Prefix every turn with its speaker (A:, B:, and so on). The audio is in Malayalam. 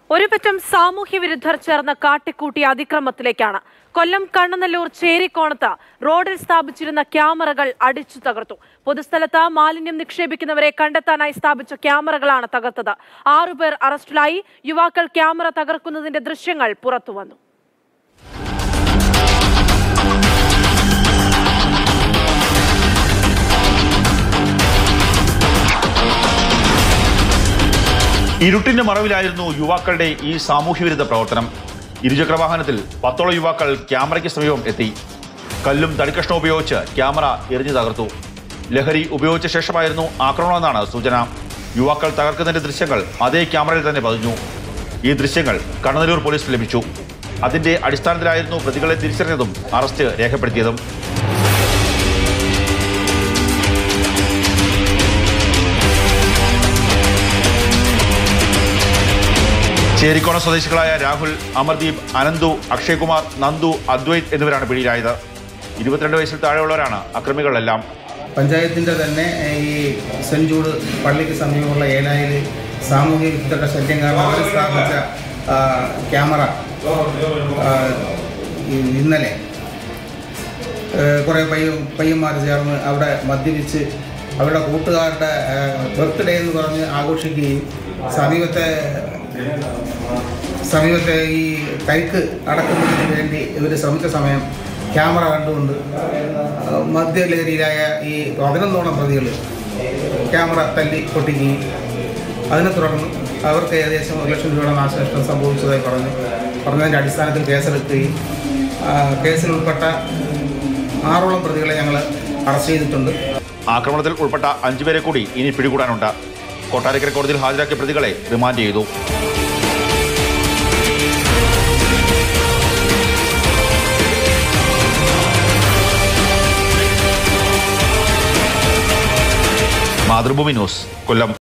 A: ഒരുപറ്റം സാമൂഹ്യ വിരുദ്ധർ ചേർന്ന് കാട്ടിക്കൂട്ടിയ അതിക്രമത്തിലേക്കാണ് കൊല്ലം കണ്ണനല്ലൂർ ചേരിക്കോണത്ത് റോഡിൽ സ്ഥാപിച്ചിരുന്ന ക്യാമറകൾ അടിച്ചു തകർത്തു പൊതുസ്ഥലത്ത് മാലിന്യം നിക്ഷേപിക്കുന്നവരെ കണ്ടെത്താനായി സ്ഥാപിച്ച ക്യാമറകളാണ് തകർത്തത് ആറുപേർ അറസ്റ്റിലായി യുവാക്കൾ ക്യാമറ തകർക്കുന്നതിന്റെ ദൃശ്യങ്ങൾ പുറത്തുവന്നു
B: ഇരുട്ടിന്റെ മറവിലായിരുന്നു യുവാക്കളുടെ ഈ സാമൂഹ്യവിരുദ്ധ പ്രവർത്തനം ഇരുചക്രവാഹനത്തിൽ പത്തോളം യുവാക്കൾ ക്യാമറയ്ക്ക് സമീപം എത്തി കല്ലും തടിക്കഷ്ണവും ഉപയോഗിച്ച് ക്യാമറ എറിഞ്ഞു തകർത്തു ലഹരി ഉപയോഗിച്ച ശേഷമായിരുന്നു ആക്രമണമെന്നാണ് സൂചന യുവാക്കൾ തകർക്കുന്നതിന്റെ ദൃശ്യങ്ങൾ അതേ ക്യാമറയിൽ തന്നെ പതിഞ്ഞു ഈ ദൃശ്യങ്ങൾ കണ്ണനല്ലൂർ പോലീസ് ലഭിച്ചു അതിന്റെ അടിസ്ഥാനത്തിലായിരുന്നു പ്രതികളെ തിരിച്ചറിഞ്ഞതും അറസ്റ്റ് രേഖപ്പെടുത്തിയതും ചേരിക്കോണം സ്വദേശികളായ രാഹുൽ അമർദീപ് അനന്തു അക്ഷയ്കുമാർ നന്ദു അദ്വൈത് എന്നിവരാണ് പിടിയിലായത് ഇരുപത്തിരണ്ട് വയസ്സിൽ താഴെയുള്ളവരാണ് അക്രമികളെല്ലാം
C: പഞ്ചായത്തിൻ്റെ തന്നെ ഈ സെൻറ്റ് ജൂഡ് പള്ളിക്ക് സമീപമുള്ള ഏലായിൽ സാമൂഹ്യ വിരുദ്ധരുടെ ശല്യം കാരണം അവർ സ്ഥാപിച്ച ആ, ക്യാമറ ആ, ഈ- ഇന്നലെ കുറേ പയ്യ പയ്യന്മാർ ചേർന്ന് അവിടെ മദ്യപിച്ച് അവരുടെ കൂട്ടുകാരുടെ ബർത്ത്ഡേ എന്ന് പറഞ്ഞ് ആഘോഷിക്കുകയും സമീപത്തെ സമീപത്തെ ഈ കൈക്ക് അടക്കുന്നതിന് വേണ്ടി ഇവർ ശ്രമിച്ച സമയം ക്യാമറ കണ്ടുകൊണ്ട് ആ, മദ്യലഹരിയിലായ ഈ പതിനൊന്നോളം പ്രതികൾ ക്യാമറ തല്ലി പൊട്ടിക്കുകയും അതിനെ തുടർന്ന് അവർക്ക് ഏകദേശം ഒരു ലക്ഷം രൂപയുടെ നാശനഷ്ടം സംഭവിച്ചതായി പറഞ്ഞു പറഞ്ഞതിൻ്റെ അടിസ്ഥാനത്തിൽ കേസെടുക്കുകയും ആ, കേസിൽ ഉൾപ്പെട്ട ആറോളം പ്രതികളെ ഞങ്ങൾ അറസ്റ്റ് ചെയ്തിട്ടുണ്ട്
B: ആക്രമണത്തിൽ ഉൾപ്പെട്ട അഞ്ചുപേരെ കൂടി ഇനി പിടികൂടാനുണ്ട് കൊട്ടാരക്കര കോടതിയിൽ ഹാജരാക്കിയ പ്രതികളെ റിമാൻഡ് ചെയ്തു മാതൃഭൂമി ന്യൂസ് കൊല്ലം